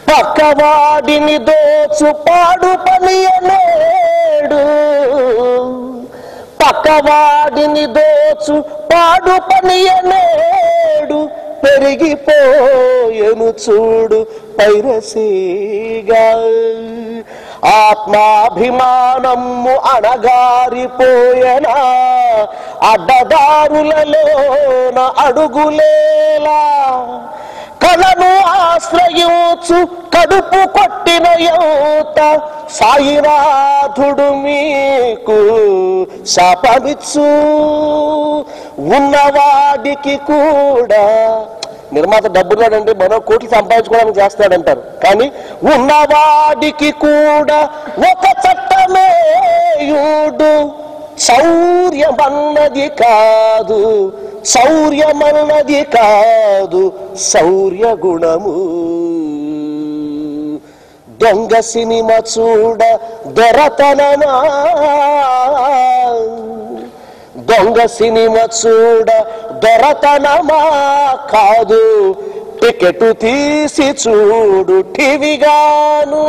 పక్కవాడిని దోచు పాడు పనియనేడు పక్కవాడిని దోచు పాడు పనియనేడు పెరిగిపోయెను చూడు పైరసీగా ఆత్మాభిమానము అణగారిపోయనా అడ్డదారులలోన అడుగులేలా కలను ఆశ్రయించు కడుపు కొట్టిన యువత సాయినాథుడు మీకు శాపమిచ్చు ఉన్నవాడికి కూడా నిర్మాత డబ్బున్నాడండి మరో కోట్లు సంపాదించుకోవడానికి చేస్తాడంటారు కానీ ఉన్నవాడికి కూడా ఒక చట్టమేయుడు శౌర్యమన్నది కాదు శౌర్యమన్నది కాదు శౌర్య గుణము దొంగ సినిమా చూడ దొరతనమా దొంగ సినిమా చూడ దొరతనమా కాదు టికెట్ తీసి చూడు టీవీగాను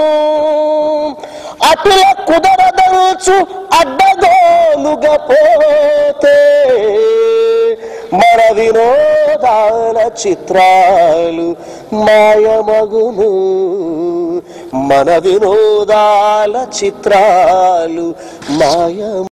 అటుల కుదరదలుచు అడ్డగోలుగా పోతే మన వినోదాల చిత్రాలు మాయమగును మన వినోదాల చిత్రాలు మాయ